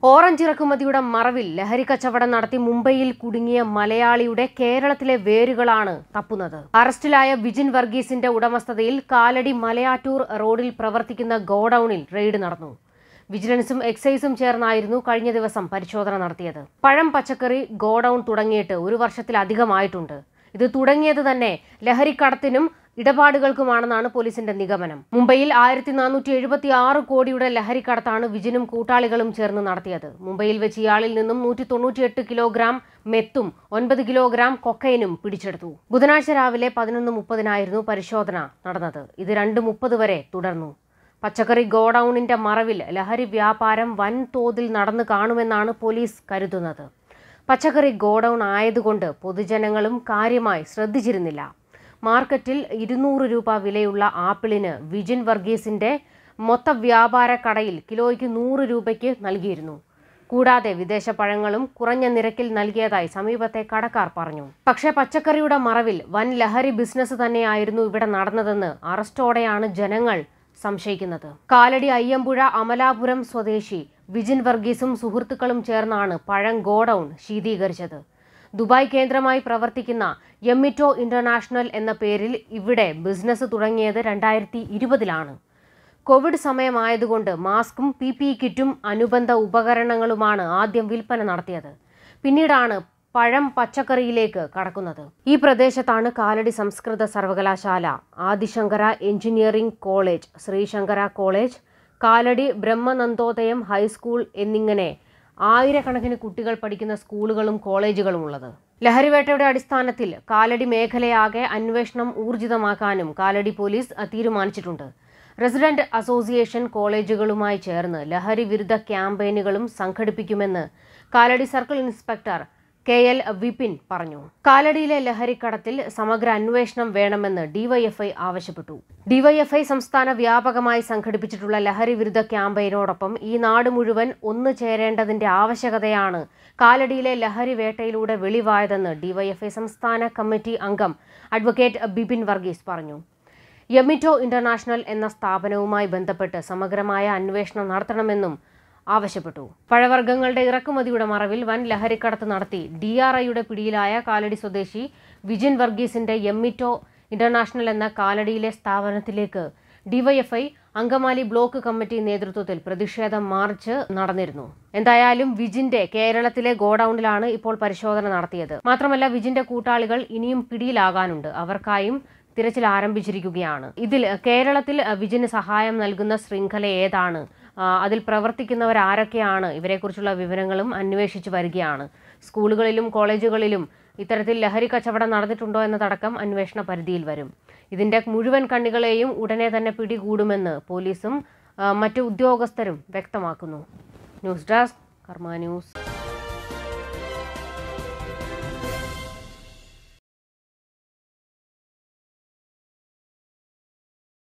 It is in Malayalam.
ഓറഞ്ച് ഇറക്കുമതിയുടെ മറവിൽ ലഹരി കച്ചവടം നടത്തി മുംബൈയിൽ കുടുങ്ങിയ മലയാളിയുടെ കേരളത്തിലെ വേരുകളാണ് തപ്പുന്നത് അറസ്റ്റിലായ വിജിൻ വർഗീസിന്റെ ഉടമസ്ഥതയിൽ കാലടി മലയാറ്റൂർ റോഡിൽ പ്രവർത്തിക്കുന്ന ഗോഡൌണിൽ റെയ്ഡ് നടന്നു വിജിലൻസും എക്സൈസും ചേർന്നായിരുന്നു കഴിഞ്ഞ ദിവസം പരിശോധന നടത്തിയത് പഴം പച്ചക്കറി ഗോഡൌൺ തുടങ്ങിയിട്ട് ഒരു വർഷത്തിലധികമായിട്ടുണ്ട് ഇത് തുടങ്ങിയത് തന്നെ ലഹരിക്കടത്തിനും ഇടപാടുകൾക്കുമാണെന്നാണ് പോലീസിന്റെ നിഗമനം മുംബൈയിൽ ആയിരത്തി നാനൂറ്റി എഴുപത്തി ആറ് കോടിയുടെ ലഹരിക്കടത്താണ് വിജിനും കൂട്ടാളികളും ചേർന്ന് നടത്തിയത് മുംബൈയിൽ വെച്ച് ഇയാളിൽ നിന്നും നൂറ്റി തൊണ്ണൂറ്റിയെട്ട് കിലോഗ്രാം മെത്തും ഒൻപത് കിലോഗ്രാം കൊക്കൈനും പിടിച്ചെടുത്തു ബുധനാഴ്ച രാവിലെ പതിനൊന്ന് മുപ്പതിനായിരുന്നു പരിശോധന നടന്നത് ഇത് രണ്ട് മുപ്പത് വരെ തുടർന്നു പച്ചക്കറി ഗോഡൌണിന്റെ മറവിൽ ലഹരി വ്യാപാരം വൻതോതിൽ നടന്നു കാണുമെന്നാണ് പോലീസ് കരുതുന്നത് പച്ചക്കറി ഗോഡൌൺ ആയതുകൊണ്ട് പൊതുജനങ്ങളും കാര്യമായി ശ്രദ്ധിച്ചിരുന്നില്ല മാർക്കറ്റിൽ ഇരുന്നൂറ് രൂപ വിലയുള്ള ആപ്പിളിന് വിജിൻ വർഗീസിന്റെ മൊത്ത വ്യാപാര കടയിൽ കിലോയ്ക്ക് നൂറ് രൂപയ്ക്ക് നൽകിയിരുന്നു കൂടാതെ വിദേശ പഴങ്ങളും കുറഞ്ഞ നിരക്കിൽ നൽകിയതായി സമീപത്തെ കടക്കാർ പറഞ്ഞു പക്ഷേ പച്ചക്കറിയുടെ മറവിൽ വൻ ലഹരി ബിസിനസ് തന്നെയായിരുന്നു ഇവിടെ നടന്നതെന്ന് അറസ്റ്റോടെയാണ് ജനങ്ങൾ സംശയിക്കുന്നത് കാലടി അയ്യമ്പുഴ അമലാപുരം സ്വദേശി വിജിൻ വർഗീസും സുഹൃത്തുക്കളും ചേർന്നാണ് പഴം ഗോഡൌൺ ശീതീകരിച്ചത് ദുബായ് കേന്ദ്രമായി പ്രവർത്തിക്കുന്ന എമ്മിറ്റോ ഇന്റർനാഷണൽ എന്ന പേരിൽ ഇവിടെ ബിസിനസ് തുടങ്ങിയത് രണ്ടായിരത്തി ഇരുപതിലാണ് കോവിഡ് സമയമായതുകൊണ്ട് മാസ്കും പി പി കിറ്റും അനുബന്ധ ഉപകരണങ്ങളുമാണ് ആദ്യം വിൽപ്പന നടത്തിയത് പിന്നീടാണ് പഴം പച്ചക്കറിയിലേക്ക് കടക്കുന്നത് ഈ പ്രദേശത്താണ് കാലടി സംസ്കൃത സർവകലാശാല Adi Shankara engineering college Sree Sankara college Kalady Brahmanandodayam high school എന്നിങ്ങനെ ആയിരക്കണക്കിന് കുട്ടികൾ പഠിക്കുന്ന സ്കൂളുകളും കോളേജുകളും ഉള്ളത് ലഹരിവേട്ടയുടെ അടിസ്ഥാനത്തിൽ കാലടി മേഖലയാകെ അന്വേഷണം ഊർജിതമാക്കാനും കാലടി പോലീസ് തീരുമാനിച്ചിട്ടുണ്ട് റെസിഡന്റ് അസോസിയേഷൻ കോളേജുകളുമായി ചേർന്ന് ലഹരി വിരുദ്ധ ക്യാമ്പയിനുകളും സംഘടിപ്പിക്കുമെന്ന് Kalady circle inspector K L Vipin പറഞ്ഞു കാലടിയിലെ ലഹരിക്കടത്തിൽ സമഗ്ര അന്വേഷണം വേണമെന്ന് ഡിവൈഎഫ്ഐ ആവശ്യപ്പെട്ടു ഡിവൈഎഫ്ഐ സംസ്ഥാന വ്യാപകമായി സംഘടിപ്പിച്ചിട്ടുള്ള ലഹരി വിരുദ്ധ ക്യാമ്പയിനോടൊപ്പം ഈ നാട് മുഴുവൻ ഒന്നു ചേരേണ്ടതിന്റെ ആവശ്യകതയാണ് കാലടിയിലെ ലഹരി വേട്ടയിലൂടെ വെളിവായതെന്ന് ഡിവൈഎഫ്ഐ സംസ്ഥാന കമ്മിറ്റി അംഗം അഡ്വക്കേറ്റ് ബിപിൻ വർഗീസ് പറഞ്ഞു യമിറ്റോ ഇന്റർനാഷണൽ എന്ന സ്ഥാപനവുമായി ബന്ധപ്പെട്ട് സമഗ്രമായ അന്വേഷണം നടത്തണമെന്നും ആവശ്യപ്പെട്ടു പഴവർഗ്ഗങ്ങളുടെ ഇറക്കുമതിയുടെ മറവിൽ വൻ ലഹരിക്കടത്ത് നടത്തി ഡി ആർ ഐയുടെ പിടിയിലായ കാലടി സ്വദേശി വിജിൻ വർഗീസിന്റെ എമ്മിറ്റോ ഇന്റർനാഷണൽ എന്ന കാലടിയിലെ സ്ഥാപനത്തിലേക്ക് ഡിവൈഎഫ്ഐ അങ്കമാലി ബ്ലോക്ക് കമ്മിറ്റി നേതൃത്വത്തിൽ പ്രതിഷേധ മാർച്ച് നടന്നിരുന്നു എന്തായാലും വിജിന്റെ കേരളത്തിലെ ഗോഡൌണിലാണ് ഇപ്പോൾ പരിശോധന നടത്തിയത് മാത്രമല്ല വിജിന്റെ കൂട്ടാളികൾ ഇനിയും പിടിയിലാകാനുണ്ട് അവർക്കായും തിരച്ചിൽ ആരംഭിച്ചിരിക്കുകയാണ് ഇതിൽ കേരളത്തിൽ വിജിന് സഹായം നൽകുന്ന ശൃംഖല ഏതാണ് ആ, അതിൽ പ്രവർത്തിക്കുന്നവർ ആരൊക്കെയാണ് ഇവരെക്കുറിച്ചുള്ള വിവരങ്ങളും അന്വേഷിച്ചു വരികയാണ് സ്കൂളുകളിലും കോളേജുകളിലും ഇത്തരത്തിൽ ലഹരി കച്ചവടം നടന്നിട്ടുണ്ടോ എന്നതടക്കം അന്വേഷണ പരിധിയിൽ വരും ഇതിന്റെ മുഴുവൻ കണ്ണികളെയും ഉടനെ തന്നെ പിടികൂടുമെന്ന് പോലീസും ആ, മറ്റു ഉദ്യോഗസ്ഥരും വ്യക്തമാക്കുന്നു ന്യൂസ് ഡെസ്ക് കർമ്മ ന്യൂസ്